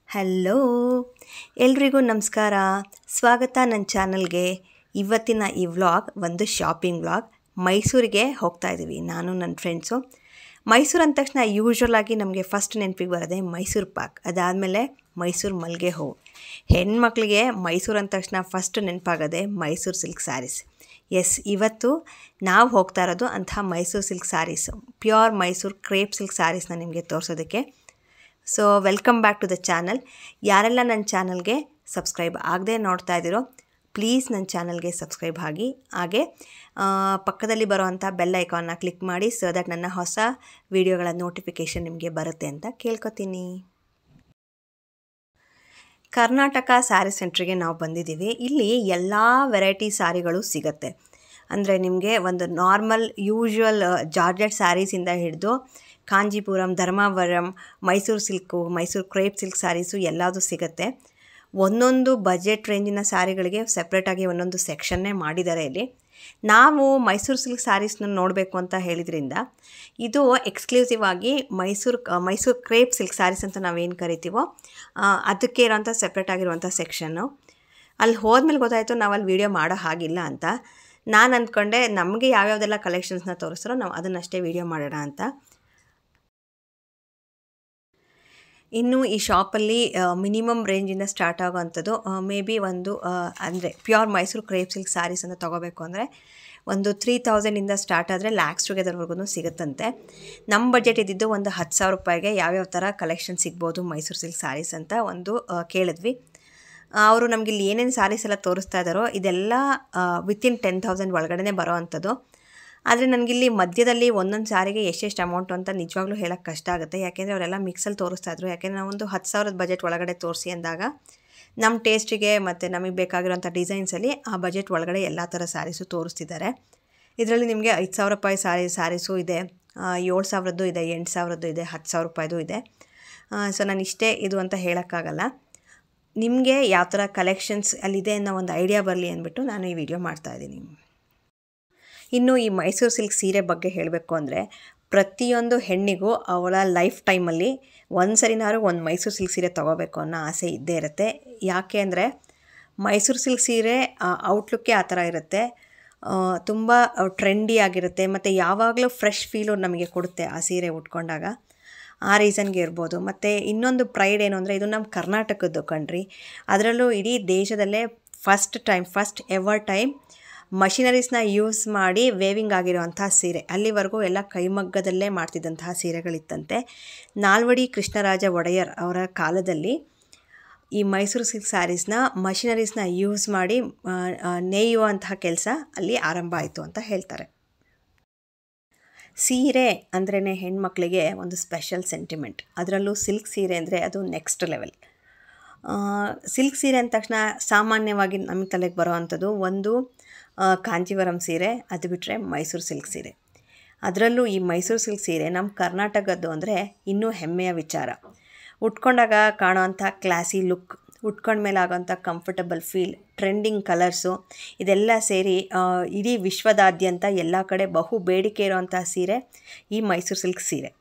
hello ಎಲ್ರಿಗೂ ನಮಸ್ಕಾರ ಸ್ವಾಗತ ನನ್ನ ಚಾನಲ್ಗೆ ಇವತ್ತಿನ ಈ ವ್ಲಾಗ್ ಒಂದು ಶಾಪಿಂಗ್ ವ್ಲಾಗ್ ಮೈಸೂರಿಗೆ ಹೋಗ್ತಾ ಇದ್ದೀವಿ ನಾನು ನನ್ನ ಫ್ರೆಂಡ್ಸು ಮೈಸೂರು ಅಂದ ತಕ್ಷಣ ಯೂಶ್ವಲ್ ಆಗಿ ನಮಗೆ ಫಸ್ಟ್ ನೆನಪಿಗೆ ಬರೋದೆ ಮೈಸೂರು ಪಾಕ್ ಅದಾದಮೇಲೆ ಮೈಸೂರು ಮಲ್ಲಿಗೆ ಹೂವು ಹೆಣ್ಮಕ್ಳಿಗೆ ಮೈಸೂರು ಅಂದ ತಕ್ಷಣ ಫಸ್ಟ್ ನೆನಪಾಗೋದೆ ಮೈಸೂರು ಸಿಲ್ಕ್ ಸ್ಯಾರೀಸ್ ಎಸ್ ಇವತ್ತು ನಾವು ಹೋಗ್ತಾ ಇರೋದು ಅಂಥ Mysuru silk sarees pure Mysuru crepe silk ಸ್ಯಾರೀಸ್ನ ನಿಮಗೆ ತೋರಿಸೋದಕ್ಕೆ so welcome back to the channel ಯಾರೆಲ್ಲ ನನ್ನ ಚಾನಲ್ಗೆ ಸಬ್ಸ್ಕ್ರೈಬ್ ಆಗದೆ ನೋಡ್ತಾ ಇದ್ದೀರೋ ಪ್ಲೀಸ್ ನನ್ನ ಚಾನಲ್ಗೆ ಸಬ್ಸ್ಕ್ರೈಬ್ ಆಗಿ ಹಾಗೆ ಆ, ಪಕ್ಕದಲ್ಲಿ ಬರೋವಂಥ ಬೆಲ್ ಐಕಾನ್ನ ಕ್ಲಿಕ್ ಮಾಡಿ ಸೊ ದಟ್ ನನ್ನ ಹೊಸ ವೀಡಿಯೋಗಳ ನೋಟಿಫಿಕೇಷನ್ ನಿಮಗೆ ಬರುತ್ತೆ ಅಂತ ಕೇಳ್ಕೊತೀನಿ ಕರ್ನಾಟಕ ಸ್ಯಾರಿ ಸೆಂಟ್ರಿಗೆ ನಾವು ಬಂದಿದ್ದೀವಿ ಇಲ್ಲಿ ಎಲ್ಲ ವೆರೈಟಿ ಸ್ಯಾರಿಗಳು ಸಿಗುತ್ತೆ ಅಂದರೆ ನಿಮಗೆ ಒಂದು ನಾರ್ಮಲ್ ಯೂಶ್ವಲ್ ಜಾರ್ಜೆಟ್ ಸ್ಯಾರೀಸಿಂದ ಹಿಡಿದು Kanchipuram Dharmavaram Mysuru silk Mysuru crepe silk sarees ಎಲ್ಲದೂ ಸಿಗುತ್ತೆ ಒಂದೊಂದು ಬಜೆಟ್ ರೇಂಜಿನ ಸ್ಯಾರಿಗಳಿಗೆ ಸಪ್ರೇಟಾಗಿ ಒಂದೊಂದು ಸೆಕ್ಷನ್ನೇ ಮಾಡಿದ್ದಾರೆ ಇಲ್ಲಿ ನಾವು ಮೈಸೂರು ಸಿಲ್ಕ್ ಸ್ಯಾರೀಸ್ನ ನೋಡಬೇಕು ಅಂತ ಹೇಳಿದ್ರಿಂದ ಇದು ಎಕ್ಸ್ಕ್ಲೂಸಿವ್ ಆಗಿ Mysuru Mysuru crepe silk sarees ಅಂತ ನಾವೇನು ಕರಿತೀವೋ ಆ, ಅದಕ್ಕೆ ಇರೋಂಥ ಸಪ್ರೇಟ್ ಆಗಿರುವಂಥ ಸೆಕ್ಷನ್ನು ಅಲ್ಲಿ ಹೋದ್ಮೇಲೆ ಗೊತ್ತಾಯಿತು ನಾವು ಅಲ್ಲಿ ವೀಡಿಯೋ ಮಾಡೋ ಹಾಗಿಲ್ಲ ಅಂತ ನಾನು ಅಂದ್ಕೊಂಡೆ ನಮಗೆ ಯಾವ್ಯಾವ್ದೆಲ್ಲ ಕಲೆಕ್ಷನ್ಸ್ನ ತೋರಿಸ್ತಾರೋ ನಾವು ಅದನ್ನಷ್ಟೇ ವೀಡಿಯೋ ಮಾಡೋಣ ಅಂತ ಇನ್ನು ಈ ಶಾಪಲ್ಲಿ ಮಿನಿಮಮ್ ರೇಂಜಿಂದ ಸ್ಟಾರ್ಟ್ ಆಗೋವಂಥದ್ದು ಮೇ ಬಿ ಒಂದು ಅಂದರೆ pure Mysuru crepe silk sarees ಅಂತ ತೊಗೋಬೇಕು ಅಂದರೆ ಒಂದು ತ್ರೀ ತೌಸಂಡಿಂದ ಸ್ಟಾರ್ಟ್ ಆದರೆ ಲ್ಯಾಕ್ಸ್ ಟುಗೆದರ್ವರೆಗೂ ಸಿಗುತ್ತಂತೆ ನಮ್ಮ ಬಜೆಟ್ ಇದ್ದಿದ್ದು ಒಂದು ಹತ್ತು ಸಾವಿರ ರೂಪಾಯಿಗೆ ಯಾವ್ಯಾವ ಥರ ಕಲೆಕ್ಷನ್ ಸಿಗ್ಬೋದು ಮೈಸೂರು ಸಿಲ್ಕ್ ಸ್ಯಾರೀಸ್ ಅಂತ ಒಂದು ಆ, ಕೇಳಿದ್ವಿ ಅವರು ನಮಗೆ ಇಲ್ಲಿ ಏನೇನು ಸ್ಯಾರೀಸ್ ಎಲ್ಲ ತೋರಿಸ್ತಾ ಇದ್ದಾರೋ ಇದೆಲ್ಲ ವಿತಿನ್ ಟೆನ್ ತೌಸಂಡ್ ಒಳಗಡೆ ಬರೋ ಅಂಥದ್ದು ಆದರೆ ನನಗಿಲ್ಲಿ ಮಧ್ಯದಲ್ಲಿ ಒಂದೊಂದು ಸ್ಯಾರಿಗೆ ಎಷ್ಟೆಷ್ಟು ಅಮೌಂಟು ಅಂತ ನಿಜವಾಗ್ಲೂ ಹೇಳೋಕ್ಕೆ ಕಷ್ಟ ಆಗುತ್ತೆ ಯಾಕೆಂದರೆ ಅವರೆಲ್ಲ ಮಿಕ್ಸಲ್ಲಿ ತೋರಿಸ್ತಾ ಇದ್ರು ಯಾಕೆಂದರೆ ನಾವೊಂದು ಹತ್ತು ಸಾವಿರದ ಬಜೆಟ್ ಒಳಗಡೆ ತೋರಿಸಿ ಅಂದಾಗ ನಮ್ಮ ಟೇಸ್ಟಿಗೆ ಮತ್ತು ನಮಗೆ ಬೇಕಾಗಿರೋಂಥ ಡಿಸೈನ್ಸಲ್ಲಿ ಆ ಬಜೆಟ್ ಒಳಗಡೆ ಎಲ್ಲ ಥರ ಸ್ಯಾರೀಸು ತೋರಿಸ್ತಿದ್ದಾರೆ ಇದರಲ್ಲಿ ನಿಮಗೆ ಐದು ಸಾವಿರ ರೂಪಾಯಿ ಸ್ಯಾರಿ ಸ್ಯಾರೀಸು ಇದೆ ಏಳು ಸಾವಿರದ್ದು ಇದೆ ಎಂಟು ಸಾವಿರದ್ದು ಇದೆ ಹತ್ತು ಸಾವಿರ ರೂಪಾಯಿದು ಇದೆ ಸೊ ನಾನು ಇಷ್ಟೇ ಇದು ಅಂತ ಹೇಳೋಕ್ಕಾಗಲ್ಲ ನಿಮಗೆ ಯಾವ ಥರ ಕಲೆಕ್ಷನ್ಸ್ ಅಲ್ಲಿದೆ ಅನ್ನೋ ಒಂದು ಐಡಿಯಾ ಬರಲಿ ಅಂದ್ಬಿಟ್ಟು ನಾನು ಈ ವಿಡಿಯೋ ಮಾಡ್ತಾಯಿದ್ದೀನಿ ಇನ್ನು ಈ ಮೈಸೂರು ಸಿಲ್ಕ್ ಸೀರೆ ಬಗ್ಗೆ ಹೇಳಬೇಕು ಅಂದರೆ ಪ್ರತಿಯೊಂದು ಹೆಣ್ಣಿಗೂ ಅವಳ ಲೈಫ್ ಟೈಮಲ್ಲಿ ಒಂದು ಸರಿನಾರು ಒಂದು ಮೈಸೂರು ಸಿಲ್ಕ್ ಸೀರೆ ತೊಗೋಬೇಕು ಅನ್ನೋ ಆಸೆ ಇದ್ದೇ ಇರುತ್ತೆ ಯಾಕೆ ಅಂದರೆ ಮೈಸೂರು ಸಿಲ್ಕ್ ಸೀರೆ ಔಟ್ಲುಕ್ಕೇ ಆ ಥರ ಇರುತ್ತೆ ತುಂಬ ಟ್ರೆಂಡಿ ಆಗಿರುತ್ತೆ ಮತ್ತು ಯಾವಾಗಲೂ ಫ್ರೆಶ್ ಫೀಲು ನಮಗೆ ಕೊಡುತ್ತೆ ಆ ಸೀರೆ ಉಟ್ಕೊಂಡಾಗ ಆ ರೀಸನ್ಗೆ ಇರ್ಬೋದು ಮತ್ತು ಇನ್ನೊಂದು ಪ್ರೈಡ್ ಏನು ಅಂದರೆ ಇದು ನಮ್ಮ ಕರ್ನಾಟಕದ್ದು ಕಣ್ರಿ ಅದರಲ್ಲೂ ಇಡೀ ದೇಶದಲ್ಲೇ first time first ever time ಮಷಿನರೀಸ್ನ ಯೂಸ್ ಮಾಡಿ ವೇವಿಂಗ್ ಆಗಿರುವಂತಹ ಸೀರೆ ಅಲ್ಲಿವರೆಗೂ ಎಲ್ಲ ಕೈಮಗ್ಗದಲ್ಲೇ ಮಾಡ್ತಿದ್ದಂತಹ ಸೀರೆಗಳಿತ್ತಂತೆ ನಾಲ್ವಡಿ ಕೃಷ್ಣರಾಜ ಒಡೆಯರ್ ಅವರ ಕಾಲದಲ್ಲಿ ಈ ಮೈಸೂರು ಸಿಲ್ಕ್ ಸ್ಯಾರೀಸ್ನ ಮಷಿನರೀಸ್ನ ಯೂಸ್ ಮಾಡಿ ಆ, ಆ, ನೇಯುವಂತಹ ಕೆಲಸ ಅಲ್ಲಿ ಆರಂಭ ಆಯಿತು ಅಂತ ಹೇಳ್ತಾರೆ ಸೀರೆ ಅಂದ್ರೇ ಹೆಣ್ಮಕ್ಳಿಗೆ ಒಂದು ಸ್ಪೆಷಲ್ ಸೆಂಟಿಮೆಂಟ್ ಅದರಲ್ಲೂ ಸಿಲ್ಕ್ ಸೀರೆ ಅಂದರೆ ಅದು ನೆಕ್ಸ್ಟ್ ಲೆವೆಲ್ ಸಿಲ್ಕ್ ಸೀರೆ ಅಂದ ತಕ್ಷಣ ಸಾಮಾನ್ಯವಾಗಿ ನಮ್ಮ ತಲೆಗೆ ಬರೋವಂಥದ್ದು ಒಂದು ಆ, ಕಾಂಜೀವರಂ ಸೀರೆ ಅದು ಬಿಟ್ಟರೆ ಮೈಸೂರು ಸಿಲ್ಕ್ ಸೀರೆ ಅದರಲ್ಲೂ ಈ ಮೈಸೂರು ಸಿಲ್ಕ್ ಸೀರೆ ನಮ್ಮ ಕರ್ನಾಟಕದ್ದು ಅಂದರೆ ಇನ್ನೂ ಹೆಮ್ಮೆಯ ವಿಚಾರ ಉಟ್ಕೊಂಡಾಗ ಕಾಣೋವಂಥ ಕ್ಲಾಸಿ ಲುಕ್ ಉಟ್ಕೊಂಡ್ಮೇಲೆ ಆಗೋವಂಥ ಕಂಫರ್ಟಬಲ್ ಫೀಲ್ ಟ್ರೆಂಡಿಂಗ್ ಕಲರ್ಸು ಇದೆಲ್ಲ ಸೇರಿ ಆ, ಇಡೀ ವಿಶ್ವದಾದ್ಯಂತ ಎಲ್ಲ ಕಡೆ ಬಹು ಬೇಡಿಕೆ ಇರುವಂಥ ಸೀರೆ ಈ ಮೈಸೂರು ಸಿಲ್ಕ್ ಸೀರೆ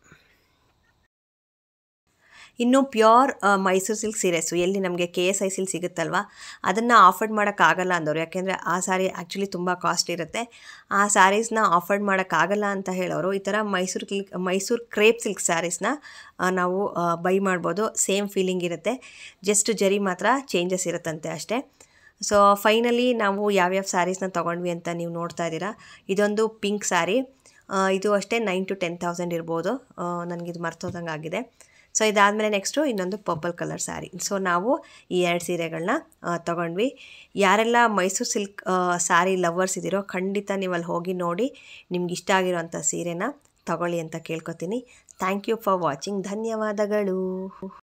ಇನ್ನು ಪ್ಯೂರ್ ಮೈಸೂರು ಸಿಲ್ಕ್ ಸೀರೆಸು ಎಲ್ಲಿ ನಮಗೆ ಕೆ ಎಸ್ ಐ ಸಿಲ್ ಸಿಗುತ್ತಲ್ವ ಅದನ್ನು ಆಫರ್ಡ್ ಮಾಡೋಕ್ಕಾಗಲ್ಲ ಅಂದವರು ಯಾಕೆಂದರೆ ಆ ಸಾರಿ ಆ್ಯಕ್ಚುಲಿ ತುಂಬ ಕಾಸ್ಟ್ ಇರುತ್ತೆ ಆ ಸ್ಯಾರೀಸ್ನ ಆಫರ್ಡ್ ಮಾಡೋಕ್ಕಾಗಲ್ಲ ಅಂತ ಹೇಳೋರು ಈ ಥರ Mysuru silk Mysuru crepe silk ಸ್ಯಾರೀಸ್ನ ನಾವು ಬೈ ಮಾಡ್ಬೋದು ಸೇಮ್ ಫೀಲಿಂಗ್ ಇರುತ್ತೆ ಜಸ್ಟ್ ಜರಿ ಮಾತ್ರ ಚೇಂಜಸ್ ಇರುತ್ತಂತೆ ಅಷ್ಟೇ ಸೊ ಫೈನಲಿ ನಾವು ಯಾವ್ಯಾವ ಸ್ಯಾರೀಸ್ನ ತೊಗೊಂಡ್ವಿ ಅಂತ ನೀವು ನೋಡ್ತಾ ಇದ್ದೀರಾ ಇದೊಂದು ಪಿಂಕ್ ಸ್ಯಾರಿ ಇದು ಅಷ್ಟೇ ನೈನ್ ಟು ಟೆನ್ ತೌಸಂಡ್ ಇರ್ಬೋದು ನನಗಿದು ಮರ್ತೋದಂಗೆ ಆಗಿದೆ ಸೊ ಇದಾದಮೇಲೆ ನೆಕ್ಸ್ಟು ಇನ್ನೊಂದು ಪರ್ಪಲ್ ಕಲರ್ ಸ್ಯಾರಿ ಸೊ ನಾವು ಈ ಎರಡು ಸೀರೆಗಳನ್ನ ತೊಗೊಂಡ್ವಿ ಯಾರೆಲ್ಲ ಮೈಸೂರು ಸಿಲ್ಕ್ ಸ್ಯಾರಿ ಲವರ್ಸ್ ಇದ್ದೀರೋ ಖಂಡಿತ ನೀವು ಅಲ್ಲಿ ಹೋಗಿ ನೋಡಿ ನಿಮ್ಗೆ ಇಷ್ಟ ಆಗಿರೋಂಥ ಸೀರೆನ ತಗೊಳ್ಳಿ ಅಂತ ಕೇಳ್ಕೊತೀನಿ ಥ್ಯಾಂಕ್ ಯು ಫಾರ್ ವಾಚಿಂಗ್ ಧನ್ಯವಾದಗಳು